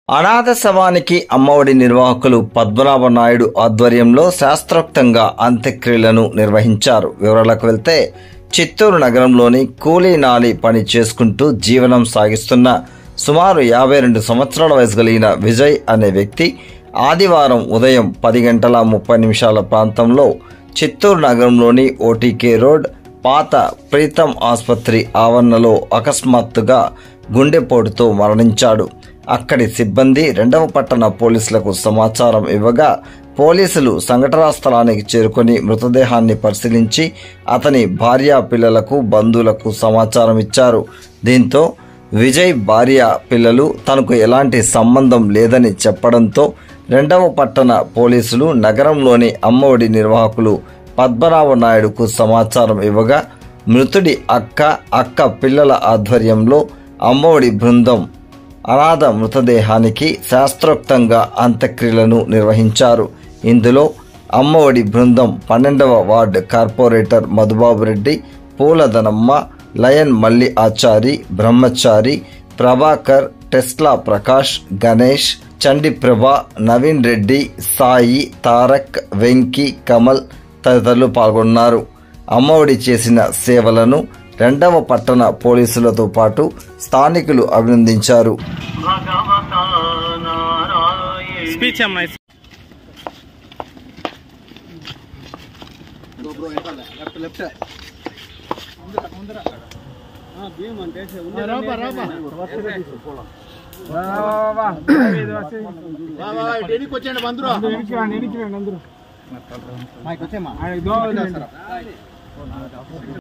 అనాథ శవానికి అమ్మఒడి నిర్వాహకులు పద్మనాభ నాయుడు ఆధ్వర్యంలో శాస్త్రోక్తంగా అంత్యక్రియలను నిర్వహించారు వివరాలకు వెళ్తే చిత్తూరు నగరంలోని కూలీ నాలి పని చేసుకుంటూ జీవనం సాగిస్తున్న సుమారు యాభై రెండు సంవత్సరాల వయసు కలిగిన విజయ్ అనే వ్యక్తి ఆదివారం ఉదయం పది గంటల ముప్పై నిమిషాల ప్రాంతంలో చిత్తూరు నగరంలోని ఓటీకే రోడ్ పాత ప్రీతం ఆసుపత్రి ఆవరణలో అకస్మాత్తుగా గుండెపోటుతో మరణించాడు అక్కడి సిబ్బంది రెండవ పట్టణ పోలీసులకు సమాచారం ఇవ్వగా పోలీసులు సంఘటనా స్థలానికి చేరుకొని మృతదేహాన్ని పరిశీలించి అతని భార్య పిల్లలకు బంధువులకు సమాచారం ఇచ్చారు దీంతో విజయ్ భార్య పిల్లలు తనకు ఎలాంటి సంబంధం లేదని చెప్పడంతో రెండవ పట్టణ పోలీసులు నగరంలోని అమ్మఒడి నిర్వాహకులు పద్మనాభ నాయుడుకు సమాచారం ఇవ్వగా మృతుడి అక్క అక్క పిల్లల ఆధ్వర్యంలో అమ్మఒడి బృందం అనాథ మృతదేహానికి శాస్త్రోక్తంగా అంత్యక్రియలను నిర్వహించారు ఇందులో అమ్మఒడి బృందం పన్నెండవ వార్డు కార్పొరేటర్ మధుబాబు రెడ్డి పూలదనమ్మ లయన్ మల్లి ఆచారి బ్రహ్మచారి ప్రభాకర్ టెస్లా ప్రకాష్ గణేష్ చండిప్రభ నవీన్ రెడ్డి సాయి తారక్ వెంకీ కమల్ తదితరులు పాల్గొన్నారు అమ్మఒడి చేసిన సేవలను రెండవ పట్టణ పోలీసులతో పాటు స్థానికులు అభినందించారు భగవతా నారాయణ స్పీచ్ అమ్మా వచ్చేయండి బంధురా